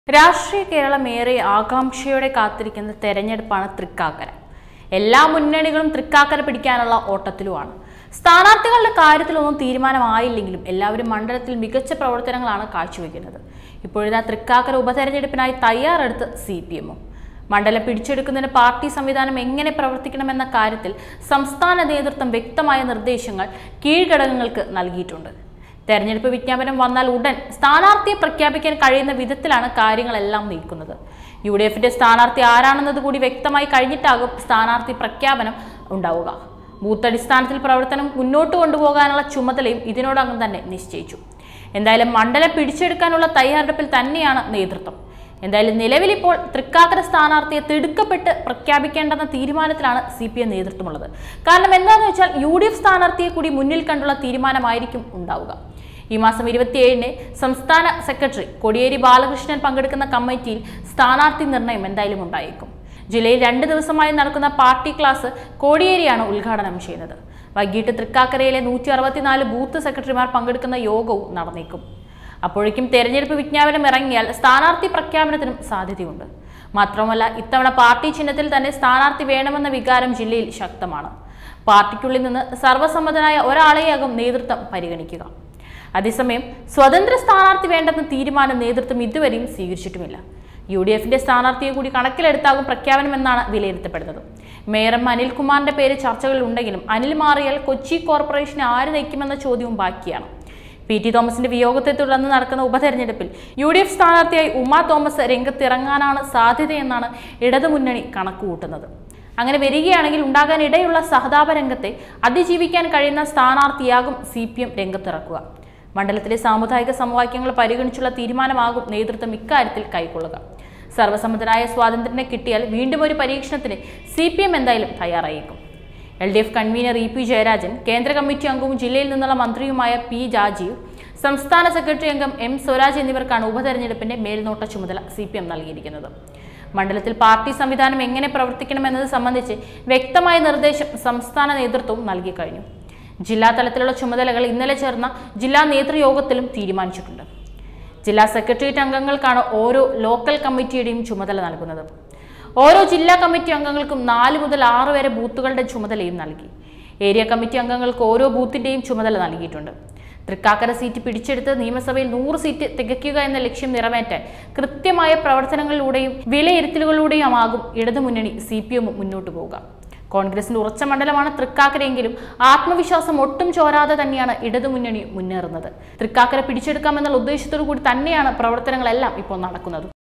രാഷ്ട്രീയ കേരളം ഏറെ ആകാംക്ഷയോടെ കാത്തിരിക്കുന്ന തെരഞ്ഞെടുപ്പാണ് തൃക്കാക്കര എല്ലാ മുന്നണികളും തൃക്കാക്കര പിടിക്കാനുള്ള ഓട്ടത്തിലുമാണ് സ്ഥാനാർത്ഥികളുടെ കാര്യത്തിലൊന്നും തീരുമാനമായില്ലെങ്കിലും എല്ലാവരും മണ്ഡലത്തിൽ മികച്ച പ്രവർത്തനങ്ങളാണ് കാഴ്ചവെക്കുന്നത് ഇപ്പോഴിതാ തൃക്കാക്കര ഉപതെരഞ്ഞെടുപ്പിനായി തയ്യാറെടുത്ത് സി പി എമ്മും മണ്ഡലം പിടിച്ചെടുക്കുന്നതിന് പാർട്ടി സംവിധാനം എങ്ങനെ പ്രവർത്തിക്കണമെന്ന കാര്യത്തിൽ സംസ്ഥാന നേതൃത്വം വ്യക്തമായ നിർദ്ദേശങ്ങൾ കീഴ്ഘടകങ്ങൾക്ക് നൽകിയിട്ടുണ്ട് തെരഞ്ഞെടുപ്പ് വിജ്ഞാപനം വന്നാൽ ഉടൻ സ്ഥാനാർത്ഥിയെ പ്രഖ്യാപിക്കാൻ കഴിയുന്ന വിധത്തിലാണ് കാര്യങ്ങളെല്ലാം നീക്കുന്നത് യു ഡി എഫിന്റെ സ്ഥാനാർത്ഥി ആരാണെന്നത് കൂടി വ്യക്തമായി കഴിഞ്ഞിട്ടാകും സ്ഥാനാർത്ഥി പ്രഖ്യാപനം ഉണ്ടാവുക ബൂത്ത് അടിസ്ഥാനത്തിൽ പ്രവർത്തനം മുന്നോട്ട് കൊണ്ടുപോകാനുള്ള ചുമതലയും ഇതിനോടകം തന്നെ നിശ്ചയിച്ചു എന്തായാലും മണ്ഡലം പിടിച്ചെടുക്കാനുള്ള തയ്യാറെടുപ്പിൽ തന്നെയാണ് നേതൃത്വം എന്തായാലും നിലവിലിപ്പോൾ തൃക്കാക്കര സ്ഥാനാർത്ഥിയെ തിടുക്കപ്പെട്ട് പ്രഖ്യാപിക്കേണ്ടെന്ന തീരുമാനത്തിലാണ് സി പി എം നേതൃത്വമുള്ളത് കാരണം എന്താണെന്ന് വെച്ചാൽ യു ഡി എഫ് സ്ഥാനാർത്ഥിയെ കൂടി മുന്നിൽ കണ്ടുള്ള തീരുമാനമായിരിക്കും ഉണ്ടാവുക ഈ മാസം ഇരുപത്തിയേഴിന് സംസ്ഥാന സെക്രട്ടറി കോടിയേരി ബാലകൃഷ്ണൻ പങ്കെടുക്കുന്ന കമ്മിറ്റിയിൽ സ്ഥാനാർത്ഥി നിർണയം എന്തായാലും ഉണ്ടായേക്കും ജില്ലയിൽ രണ്ട് ദിവസമായി നടക്കുന്ന പാർട്ടി ക്ലാസ് കോടിയേരിയാണ് ഉദ്ഘാടനം ചെയ്യുന്നത് വൈകിട്ട് തൃക്കാക്കരയിലെ നൂറ്റി അറുപത്തിനാല് ബൂത്ത് സെക്രട്ടറിമാർ പങ്കെടുക്കുന്ന യോഗവും നടന്നേക്കും അപ്പോഴേക്കും തെരഞ്ഞെടുപ്പ് വിജ്ഞാപനം ഇറങ്ങിയാൽ സ്ഥാനാർത്ഥി പ്രഖ്യാപനത്തിനും സാധ്യതയുണ്ട് മാത്രമല്ല ഇത്തവണ പാർട്ടി ചിഹ്നത്തിൽ തന്നെ സ്ഥാനാർത്ഥി വേണമെന്ന വികാരം ജില്ലയിൽ ശക്തമാണ് പാർട്ടിക്കുള്ളിൽ നിന്ന് സർവ്വസമ്മതനായ ഒരാളെയാകും നേതൃത്വം പരിഗണിക്കുക അതേസമയം സ്വതന്ത്ര സ്ഥാനാർത്ഥി വേണ്ടെന്ന തീരുമാനം നേതൃത്വം ഇതുവരെയും സ്വീകരിച്ചിട്ടുമില്ല യു ഡി എഫിന്റെ സ്ഥാനാർത്ഥിയെ കൂടി കണക്കിലെടുത്താകും പ്രഖ്യാപനമെന്നാണ് വിലയിരുത്തപ്പെടുന്നത് മേയർ എം അനിൽകുമാറിന്റെ പേര് ചർച്ചകളിൽ ഉണ്ടെങ്കിലും അനിൽ മാറിയാൽ കൊച്ചി കോർപ്പറേഷനെ ആര് നയിക്കുമെന്ന ചോദ്യവും ബാക്കിയാണ് പി ടി തോമസിന്റെ വിയോഗത്തെ തുടർന്ന് നടക്കുന്ന ഉപതെരഞ്ഞെടുപ്പിൽ യു ഡി എഫ് സ്ഥാനാർത്ഥിയായി ഉമാ തോമസ് രംഗത്തിറങ്ങാനാണ് സാധ്യതയെന്നാണ് ഇടതുമുന്നണി കണക്കുകൂട്ടുന്നത് അങ്ങനെ വരികയാണെങ്കിൽ ഉണ്ടാകാൻ ഇടയുള്ള സഹതാപ രംഗത്തെ അതിജീവിക്കാൻ കഴിയുന്ന സ്ഥാനാർത്ഥിയാകും സി പി എം രംഗത്തിറക്കുക മണ്ഡലത്തിലെ സാമുദായിക സമവാക്യങ്ങൾ പരിഗണിച്ചുള്ള തീരുമാനമാകും നേതൃത്വം ഇക്കാര്യത്തിൽ കൈക്കൊള്ളുക സർവ്വസമ്മതനായ സ്വാതന്ത്ര്യനെ കിട്ടിയാൽ വീണ്ടും ഒരു പരീക്ഷണത്തിന് സി പി എം എന്തായാലും തയ്യാറായേക്കും L D F convener E P Jayarajan കേന്ദ്ര കമ്മിറ്റി അംഗവും ജില്ലയിൽ നിന്നുള്ള മന്ത്രിയുമായ പി രാജീവ് സംസ്ഥാന സെക്രട്ടറി അംഗം എം സ്വരാജ് എന്നിവർക്കാണ് ഉപതെരഞ്ഞെടുപ്പിന്റെ മേൽനോട്ട ചുമതല സി പി എം നൽകിയിരിക്കുന്നത് മണ്ഡലത്തിൽ പാർട്ടി സംവിധാനം എങ്ങനെ പ്രവർത്തിക്കണമെന്നത് സംബന്ധിച്ച് വ്യക്തമായ നിർദ്ദേശം സംസ്ഥാന നേതൃത്വവും നൽകി കഴിഞ്ഞു ജില്ലാ തലത്തിലുള്ള ചുമതലകൾ ഇന്നലെ ചേർന്ന ജില്ലാ നേതൃയോഗത്തിലും തീരുമാനിച്ചിട്ടുണ്ട് ജില്ലാ സെക്രട്ടേറിയറ്റ് അംഗങ്ങൾക്കാണ് ഓരോ ലോക്കൽ കമ്മിറ്റിയുടെയും ചുമതല നൽകുന്നത് ഓരോ ജില്ലാ കമ്മിറ്റി അംഗങ്ങൾക്കും നാല് മുതൽ ആറ് വരെ ബൂത്തുകളുടെ ചുമതലയും നൽകി ഏരിയ കമ്മിറ്റി അംഗങ്ങൾക്ക് ഓരോ ബൂത്തിന്റെയും ചുമതല നൽകിയിട്ടുണ്ട് തൃക്കാക്കര സീറ്റ് പിടിച്ചെടുത്ത് നിയമസഭയിൽ നൂറ് സീറ്റ് തികയ്ക്കുക എന്ന ലക്ഷ്യം നിറവേറ്റാൻ കൃത്യമായ പ്രവർത്തനങ്ങളിലൂടെയും വിലയിരുത്തലുകളിലൂടെയും ആകും ഇടതുമുന്നണി സി പി എം മുന്നോട്ട് പോവുക കോൺഗ്രസിന്റെ ഉറച്ച മണ്ഡലമാണ് തൃക്കാക്കരയെങ്കിലും ആത്മവിശ്വാസം ഒട്ടും ചോരാതെ തന്നെയാണ് ഇടതുമുന്നണി മുന്നേറുന്നത് തൃക്കാക്കര പിടിച്ചെടുക്കാമെന്നുള്ള ഉദ്ദേശത്തോടു കൂടി തന്നെയാണ് പ്രവർത്തനങ്ങളെല്ലാം ഇപ്പോൾ നടക്കുന്നത്